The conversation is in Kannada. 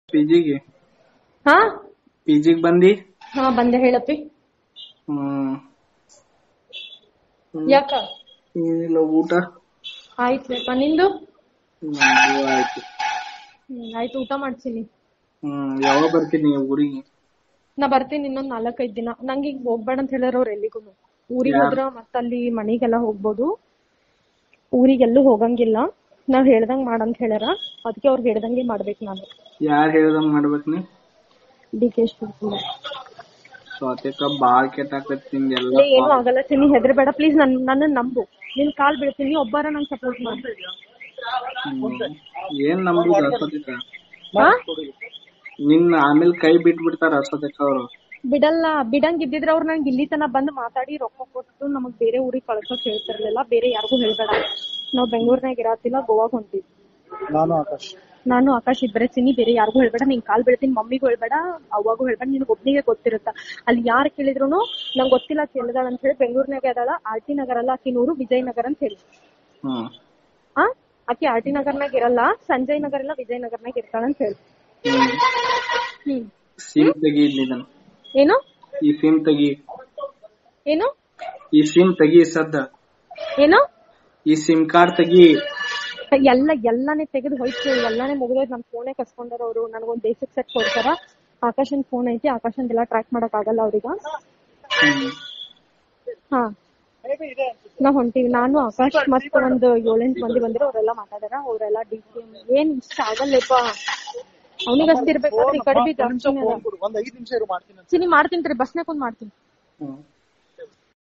ಪಿಜಿಗೆ ಹಾ ಪಿಜಿಗ್ ಬಂದಿ ಹಾ ಬಂದೆ ಹೇಳಪ್ಪಿ ಹ್ಮ್ ಯಾಕ ಏನಿಲ್ಲ ಊಟ ಆಯ್ತಪ್ಪ ನಿಂದು ನಮ್ದು ಆಯ್ತು ಹ್ಮ್ ಆಯ್ತು ಊಟ ಮಾಡ್ತೀನಿ ಹ್ಮ್ ಯಾವಾಗ ಬರ್ತೀನಿ ಊರಿಗೆ ನಾ ಬರ್ತೀನಿ ಇನ್ನೊಂದ್ ನಾಲ್ಕೈದ್ ದಿನ ನಂಗೆ ಈಗ ಹೋಗ್ಬೇಡ ಅಂತ ಹೇಳ್ಯಾರ ಅವ್ರ ಎಲ್ಲಿಗೂ ಊರಿಗೆ ಯಾರ್? ಹೋದ್ರ ಮತ್ತ ಅಲ್ಲಿ ಮನಿಗೆಲ್ಲ ಹೋಗ್ಬೋದು ಊರಿಗೆಲ್ಲೂ ಹೋಗಂಗಿಲ್ಲ ನಾವ್ ಹೇಳ್ದಂಗ್ ಮಾಡಂತ ಹೇಳ್ಯಾರ ಅದಕ್ಕೆ ಅವ್ರಿಗೆ ಹೇಳ್ದಂಗೆ ಮಾಡ್ಬೇಕು ನಾನು ಯಾರ್ ಹೇಳ್ದಂಗ್ ಮಾಡ್ಬೇಕ್ ನೀ ಡಿ ಕೆ ಶಿವಕುಮಾರ್ ಸೌತೆಕ ಬಾಳ್ ಕೆಟ್ಟಾಕತ್ ನಿಂದೆಲ್ಲ ಲೇ, ಏನು ಆಗಲ್ಲ ಚಿನ್ನಿ ಹೆದರ್ಬೇಡ ಪ್ಲೀಸ್ ನನ್ ನನ್ನ ನಂಬು ನಿನ್ ಕಾಲ್ ಬೀಳ್ತೀನಿ ಒಬ್ಬರ ನಂಗ್ ಸಪೋರ್ಟ್ ಮಾಡು ಹ್ಮ್. ಏನ್ ನಂಬುದು ಸೌತೆಕ ಹಾ? ನಿನ್ನ ಆಮೇಲೆ ಕೈ ಬಿಟ್ ಬಿಡ್ತಾರ ಸೌತೆಕ ಅವ್ರು ಬಿಡಲ್ಲ ಬಿಡಂಗ್ ಇದ್ದಿದ್ರ ಅವ್ರು ನಂಗೆ ಇಲ್ಲಿ ತನ ಬಂದ್ ಮಾತಾಡಿ ರೊಕ್ಕ ಕೊಟ್ಟು ನಮಗ್ ಬೇರೆ ಊರಿಗೆ ಕಳ್ಸೋಕ್ ಹೇಳ್ತಿರ್ಲಿಲ್ಲ ಬೇರೆ ಯಾರಿಗೂ ಹೇಳ್ಬೇಡ ನಾವ್ ಬೆಂಗಳೂರ್ನಾಗ ಇರತ್ತಿಲ್ಲ ಗೋವಾಗ್ ಹೊಂಟಿವಿ ನಾನು ಆಕಾಶ್ ನಾನು ಆಕಾಶ್ ಇಬ್ಬರೇ ಚಿನ್ನಿ ಬೇರೆ ಯಾರಿಗೂ ಹೇಳ್ಬೇಡ ನಿಂಗ್ ಕಾಲ್ ಬೀಳ್ತೀನಿ ಮಮ್ಮಿಗೂ ಹೇಳ್ಬೇಡ ಅವಾಗೂ ಹೇಳ್ಬೇಡ ನಿನಗ್ ಒಬ್ನಿಗೆ ಗೊತ್ತಿರುತ್ತ ಅಲ್ಲಿ ಯಾರ್ ಕೇಳಿದ್ರುನು ನಂಗ್ ಗೊತ್ತಿಲ್ಲ ಆಕಿ ಎಲ್ಲಿದಾಳ ಅಂತ ಹೇಳಿ ಬೆಂಗಳೂರ್ನಾಗ ಅದಾಳ ಆರ್ ಟಿ ನಗರ ಅಲ್ಲ ಆಕಿ ನೂರು ವಿಜಯನಗರ ಅಂತ ಹೇಳಿ ಹ್ಮ್ ಆ ಆಕಿ ಆರ್ ಟಿ ನಗರ್ನಾಗ ಇರಲ್ಲ ಸಂಜಯ್ ನಗರ್ ಇಲ್ಲ ವಿಜಯನಗರ್ನಾಗ ಇರ್ತಾಳ ಅಂತ ಹೇಳಿ ಹ್ಮ್ ಹ್ಮ್ ಸಿಮ್ ತೆಗಿ ಇಲ್ಲಿ ಇದನ್ನ ಏನು ಈ ಸಿಮ್ ತೆಗಿ ಏನು ಈ ಸಿಮ್ ತೆಗಿ ಸದ್ದ ಏನು ಈ ಸಿಮ್ ಕಾರ್ಡ್ ತೆಗಿ ಎಲ್ಲ ಎಲ್ಲಾನೇ ತೆಗೆದು ಹೋಯ್ತು ಎಲ್ಲಾನೇ ಮುಗಿದೋಯ್ತು ನನ್ ಫೋನೇ ಕಸ್ಕೊಂಡಾರ ಅವ್ರು ನನಗೊಂದ್ ಬೇಸಿಕ್ ಸೆಟ್ ಕೊಡ್ತಾರ ಆಕಾಶನ್ ಫೋನ್ ಐತಿ ಆಕಾಶಂದೆಲ್ಲ ಟ್ರ್ಯಾಕ್ ಮಾಡಕ್ ಆಗಲ್ಲ ಅವ್ರೀಗ ಹ್ಮ್ ಹಾ ನಾವ್ ಹೊಂಟಿವಿ ನಾನು ಆಕಾಶ್ ಮಸ್ತ್ ಒಂದ್ ಏಳೆಂಟು ಮಂದಿ ಬಂದಿರೋ ಅವ್ರೆಲ್ಲ ಮಾತಾಡ್ಯಾರ ಅವ್ರೆಲ್ಲ ಡಿ ಸಿ ಏನ್ ಇಷ್ಟ ಆಗಲ್ಲಪ್ಪ ಅವನಿಗೆ ಅಷ್ಟಿರ್ಬೇಕಾದ್ರೆ ಈ ಕಡೆ ಬಿ ಜಾಸ್ತಿನೇ ಅದ ಒಂದ್ ಐದ್ ನಿಮಿಷ ಇರು ಮಾಡ್ತೀನಿ ಸಿನಿ ಮಾಡ್ತೀನಿ ಬಸ್ನಾಗ ಕುಂದ್ ಮಾಡ್ತೀನಿ ಹ್ಮ್